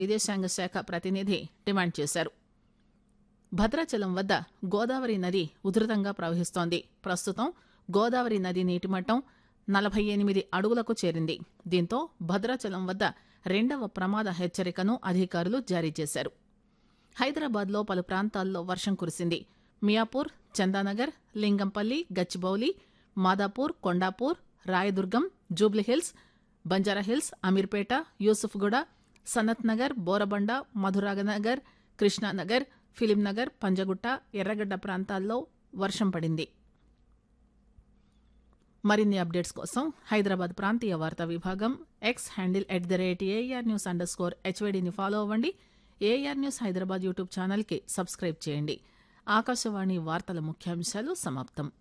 విదేశాంగ శాఖ ప్రతినిధి డిమాండ్ చేశారు భద్రాచలం వద్ద గోదావరి నది ఉధృతంగా ప్రవహిస్తోంది ప్రస్తుతం గోదావరి నది నీటిమట్టం నలభై ఎనిమిది అడుగులకు చేరింది దీంతో భద్రాచలం వద్ద రెండవ ప్రమాద హెచ్చరికను అధికారులు జారీ చేశారు హైదరాబాద్లో పలు ప్రాంతాల్లో వర్షం కురిసింది మియాపూర్ చందానగర్ లింగంపల్లి గచ్చిబౌలి మాదాపూర్ కొండాపూర్ రాయదుర్గం జూబ్లీహిల్స్ బంజారాహిల్స్ అమీర్పేట యూసుఫ్గూడ సనత్ నగర్ బోరబండ మధురాగనగర్ కృష్ణానగర్ ఫిలింనగర్ పంజగుట్ట ఎర్రగడ్డ ప్రాంతాల్లో వర్షం పడింది మరిన్ని అప్డేట్స్ కోసం హైదరాబాద్ ప్రాంతీయ వార్తా విభాగం X handle at the rate A R news underscore హెచ్వైడీని ఫాలో అవ్వండి ఏఆర్ న్యూస్ హైదరాబాద్ యూట్యూబ్ ఛానల్కి సబ్స్క్రైబ్ చేయండి ఆకాశవాణి వార్తల ముఖ్యాంశాలు సమాప్తం